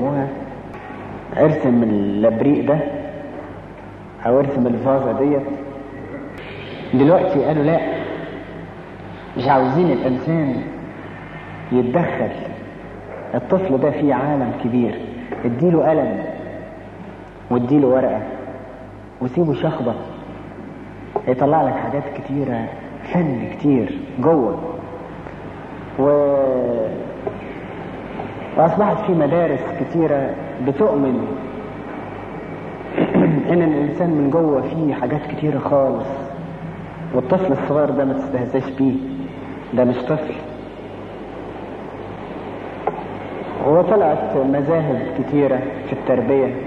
بيسموها ارسم اللبريق ده او ارسم الفازة ديت دلوقتي قالوا لا مش عاوزين الانسان يتدخل الطفل ده فيه عالم كبير اديله قلم واديله ورقة وسيبه شخبط يطلع لك حاجات كتيرة فن كتير جوه و... وأصبحت في مدارس كتيرة بتؤمن إن الإنسان من جوه فيه حاجات كتيرة خالص والطفل الصغير ده ما تستهزاش بيه ده مش طفل وطلعت مذاهب كتيرة في التربية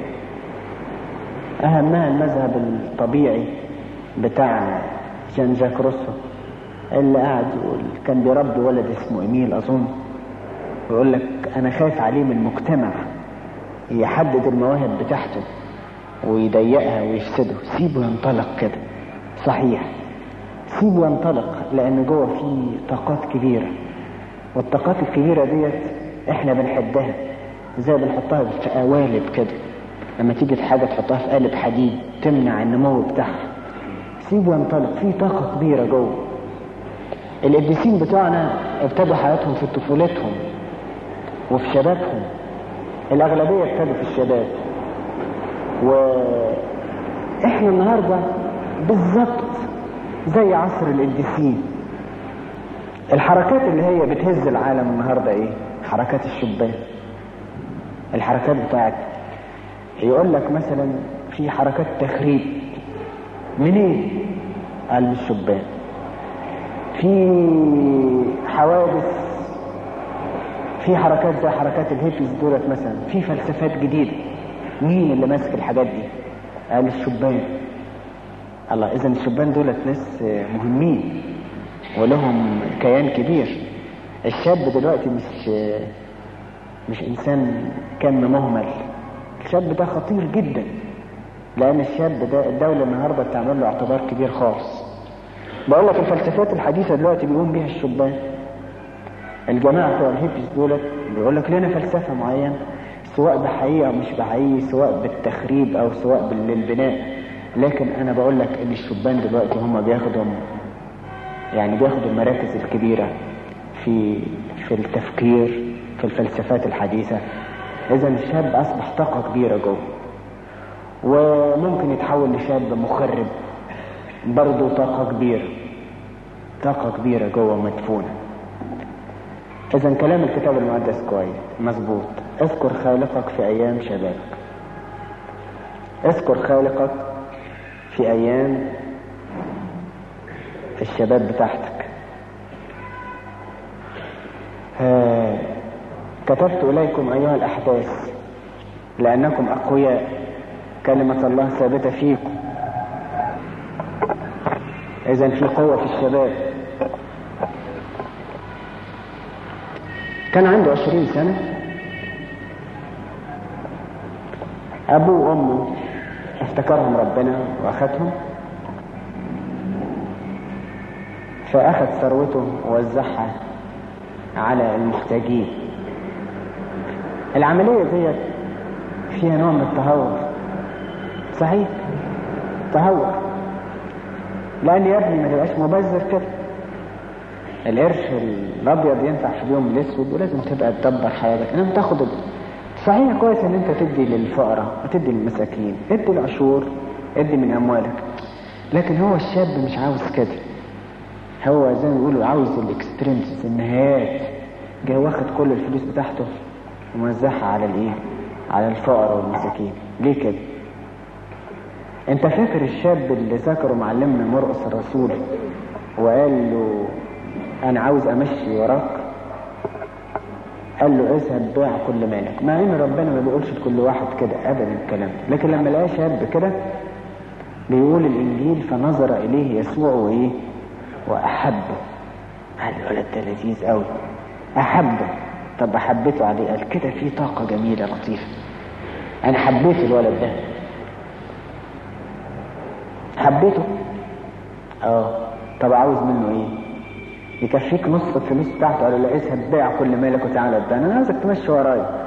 أهمها المذهب الطبيعي بتاع جان جاك روسو اللي قاعد يقول كان بيربي ولد اسمه إيميل أظن ويقول لك أنا خايف عليه من مجتمع يحدد المواهب بتاعته ويضيقها ويفسده سيبه ينطلق كده صحيح سيبه ينطلق لأن جوه فيه طاقات كبيرة والطاقات الكبيرة ديت احنا بنحدها زي بنحطها في قوالب كده لما تيجي في حاجة تحطها في قالب حديد تمنع النمو بتاعها سيبه ينطلق في طاقة كبيرة جوه القديسين بتوعنا ابتدوا حياتهم في طفولتهم وفي شبابهم الأغلبية ابتدوا في الشباب وإحنا النهاردة بالظبط زي عصر القديسين الحركات اللي هي بتهز العالم النهاردة ايه حركات الشبان الحركات بتاعت يقول لك مثلا في حركات تخريب منين قال من الشبان في حوادث في حركات زي حركات الهيبيز دولت مثلا في فلسفات جديدة مين اللي ماسك الحاجات دي قال الشبان الله اذا الشبان دولت ناس مهمين ولهم كيان كبير الشاب دلوقتي مش مش انسان كم مهمل الشاب ده خطير جدا لان الشاب ده الدولة النهاردة بتعمل له اعتبار كبير خالص بقول لك الفلسفات الحديثة دلوقتي بيقوم بيها الشبان الجماعة بتوع الهيبيز دولت بيقول لك لنا فلسفة معينة سواء بحقيقة أو مش بحقيقة سواء بالتخريب أو سواء بالبناء لكن أنا بقول لك إن الشبان دلوقتي هم بياخدوا يعني بياخدوا المراكز الكبيرة في في التفكير في الفلسفات الحديثة إذا الشاب أصبح طاقة كبيرة جوه وممكن يتحول لشاب مخرب برضه طاقة كبيرة طاقة كبيرة جوه مدفونة إذا كلام الكتاب المقدس كويس مظبوط اذكر خالقك في أيام شبابك اذكر خالقك في أيام الشباب بتاعتك ها كتبت إليكم أيها الأحداث لأنكم أقوياء كلمة الله ثابتة فيكم إذا في قوة في الشباب كان عنده عشرين سنة أبوه وأمه افتكرهم ربنا وأخذهم فأخذ ثروته ووزعها على المحتاجين العملية ديت فيها نوع من التهور صحيح تهور لأن يا ابني ما تبقاش مبذر كده القرش الأبيض ينفع في اليوم الأسود ولازم تبقى تدبر حياتك إنما تاخد صحيح كويس إن أنت تدي للفقراء وتدي للمساكين ادي العشور ادي من أموالك لكن هو الشاب مش عاوز كده هو زي ما بيقولوا عاوز الاكستريمز النهايات جاي واخد كل الفلوس بتاعته وموزعها على الايه على الفقراء والمساكين ليه كده انت فاكر الشاب اللي ذكره معلمنا مرقس الرسول وقال له انا عاوز امشي وراك قال له اذهب بيع كل مالك مع ان ربنا ما بيقولش لكل واحد كده ابدا الكلام لكن لما لقى شاب كده بيقول الانجيل فنظر اليه يسوع وايه واحبه قال الولد ده لذيذ قوي احبه طب حبيته عليه قال كده في طاقه جميله لطيفه انا حبيت الولد ده حبيته اه طب عاوز منه ايه يكفيك نص الفلوس بتاعته قال له لا اذهب بيع كل مالك وتعالى اداني انا عاوزك تمشي ورايا